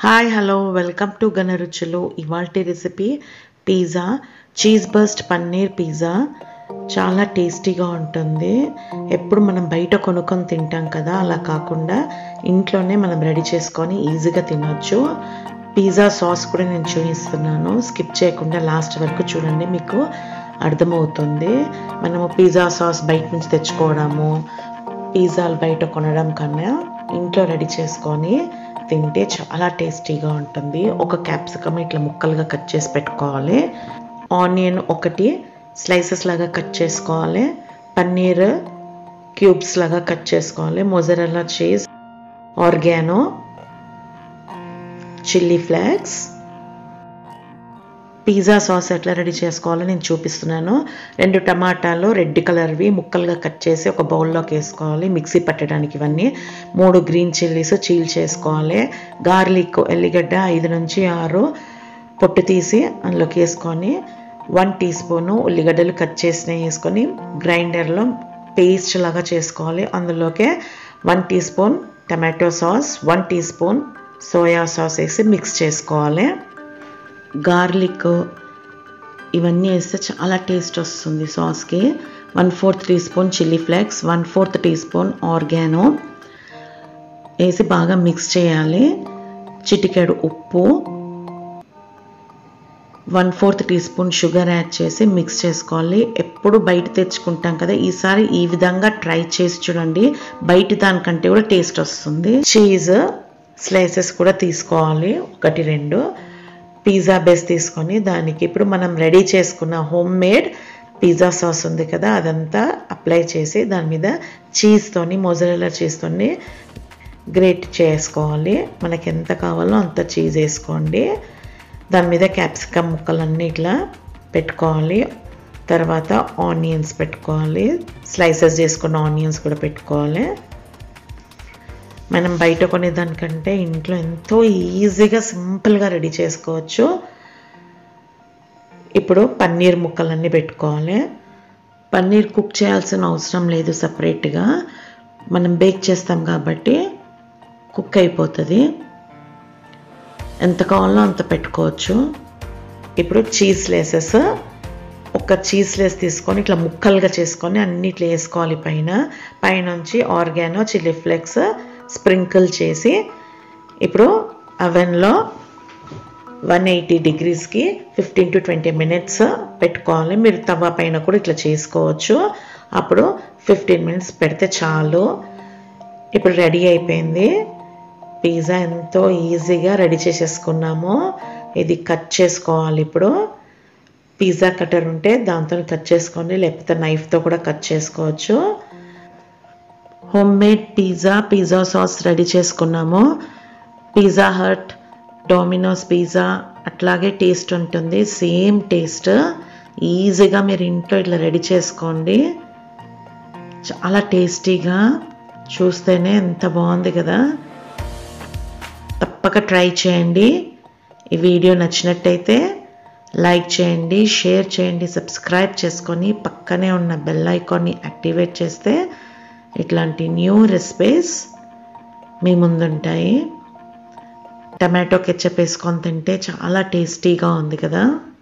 hi hello welcome to Ganaruchulu ఇవాల్టి recipe pizza cheese burst paneer pizza చాలా టేస్టీగా ఉంటుంది ఎప్పుడు మనం బయట కొనుక్కొని తింటాం కదా అలా కాకుండా ఇంట్లోనే మనం రెడీ చేసుకొని ఈజీగా తినొచ్చు పిజ్జా సాస్ కూడా నేను చూపిస్తున్నాను స్కిప్ చేయకుండా లాస్ట్ వరకు చూడండి మీకు అర్థమవుతుంది మనము పిజ్జా సాస్ బయట నుంచి తెచ్చుకోవడము పిజ్జాలు బయట కొనడం కన్నా ఇంట్లో రెడీ చేసుకొని తింటే చాలా టేస్టీగా ఉంటుంది ఒక క్యాప్సికమ్ ఇట్లా ముక్కలుగా కట్ చేసి పెట్టుకోవాలి ఆనియన్ ఒకటి స్లైసెస్ లాగా కట్ చేసుకోవాలి పన్నీర్ క్యూబ్స్ లాగా కట్ చేసుకోవాలి mozzarella cheese oregano chilli flakes pizza sauce ఎట్లా రెడీ చేసుకోవాలో నేను చూపిస్తున్నాను రెండు టమాటాలు రెడ్ కలర్వి ముక్కలుగా కట్ చేసి ఒక బౌల్లోకి వేసుకోవాలి మిక్సీ పట్టడానికి ఇవన్నీ మూడు గ్రీన్ చిల్లీస్ చీల్ చేసుకోవాలి గార్లిక్ ఎల్లిగడ్డ ఐదు నుంచి ఆరు పొట్టు తీసి అందులోకి వేసుకొని వన్ టీ స్పూను ఉల్లిగడ్డలు కట్ చేసిన వేసుకొని గ్రైండర్లో పేస్ట్ లాగా చేసుకోవాలి అందులోకే one teaspoon tomato sauce one teaspoon soya sauce వేసి మిక్స్ చేసుకోవాలి గార్లిక్ ఇవన్నీ వేస్తే చాలా టేస్ట్ వస్తుంది సాస్కి one fourth teaspoon chilli flakes one fourth teaspoon oregano వేసి బాగా మిక్స్ చేయాలి చిటికెడు ఉప్పు one fourth teaspoon sugar add చేసి మిక్స్ చేసుకోవాలి ఎప్పుడు బయట తెచ్చుకుంటాం కదా ఈసారి ఈ విధంగా ట్రై చేసి చూడండి బయట దానికంటే కూడా టేస్ట్ వస్తుంది చీజ్ స్లైసెస్ కూడా తీసుకోవాలి ఒకటి రెండు పిజ్జా బేస్ తీసుకొని దానికి ఇప్పుడు మనం రెడీ చేసుకున్న హోమ్ మేడ్ పిజ్జా సాస్ ఉంది కదా అదంతా అప్లై చేసి దాని మీద చీజ్తోని మొజరెలా చీజ్తోని గ్రేట్ చేసుకోవాలి మనకి ఎంత కావాలో అంత చీజ్ వేసుకోండి దాని మీద క్యాప్సికమ్ ముక్కలన్నీ ఇట్లా పెట్టుకోవాలి తర్వాత ఆనియన్స్ పెట్టుకోవాలి స్లైసెస్ చేసుకున్న ఆనియన్స్ కూడా పెట్టుకోవాలి మనం బయట కొనేదానికంటే ఇంట్లో ఎంతో ఈజీగా సింపుల్గా రెడీ చేసుకోవచ్చు ఇప్పుడు పన్నీర్ ముక్కలన్నీ పెట్టుకోవాలి పన్నీర్ కుక్ చేయాల్సిన అవసరం లేదు సపరేట్గా మనం బేక్ చేస్తాం కాబట్టి కుక్ అయిపోతుంది ఎంత కావాలో అంత పెట్టుకోవచ్చు ఇప్పుడు చీజ్ లేసెస్ ఒక చీజ్ లేస్ తీసుకొని ఇట్లా ముక్కలుగా చేసుకొని అన్నిట్లో వేసుకోవాలి పైన పైనుంచి ఆర్గానో చిల్లీ ఫ్లేక్స్ స్ప్రింకిల్ చేసి ఇప్పుడు అవెన్లో వన్ ఎయిటీ డిగ్రీస్కి ఫిఫ్టీన్ టు ట్వంటీ మినిట్స్ పెట్టుకోవాలి మీరు తవా పైన కూడా ఇట్లా చేసుకోవచ్చు అప్పుడు ఫిఫ్టీన్ మినిట్స్ పెడితే చాలు ఇప్పుడు రెడీ అయిపోయింది పిజ్జా ఎంతో ఈజీగా రెడీ చేసేసుకున్నాము ఇది కట్ చేసుకోవాలి ఇప్పుడు పిజ్జా కటర్ ఉంటే దాంతో కట్ చేసుకోండి లేకపోతే నైఫ్తో కూడా కట్ చేసుకోవచ్చు homemade pizza pizza sauce ready చేసుకున్నాము పిజ్జా హట్ డొమినోస్ పిజ్జా అట్లాగే టేస్ట్ ఉంటుంది సేమ్ టేస్ట్ ఈజీగా మీరు ఇంట్లో ఇట్లా రెడీ చేసుకోండి చాలా టేస్టీగా చూస్తేనే ఎంత బాగుంది కదా తప్పక ట్రై చేయండి ఈ వీడియో నచ్చినట్టయితే లైక్ చేయండి షేర్ చేయండి సబ్స్క్రైబ్ చేసుకొని పక్కనే ఉన్న బెల్ ఐకాన్ని యాక్టివేట్ చేస్తే ఇట్లాంటి న్యూ రెసిపీస్ మీ ముందుంటాయి టమాటో కెచ్చప్ వేసుకొని తింటే చాలా టేస్టీగా ఉంది కదా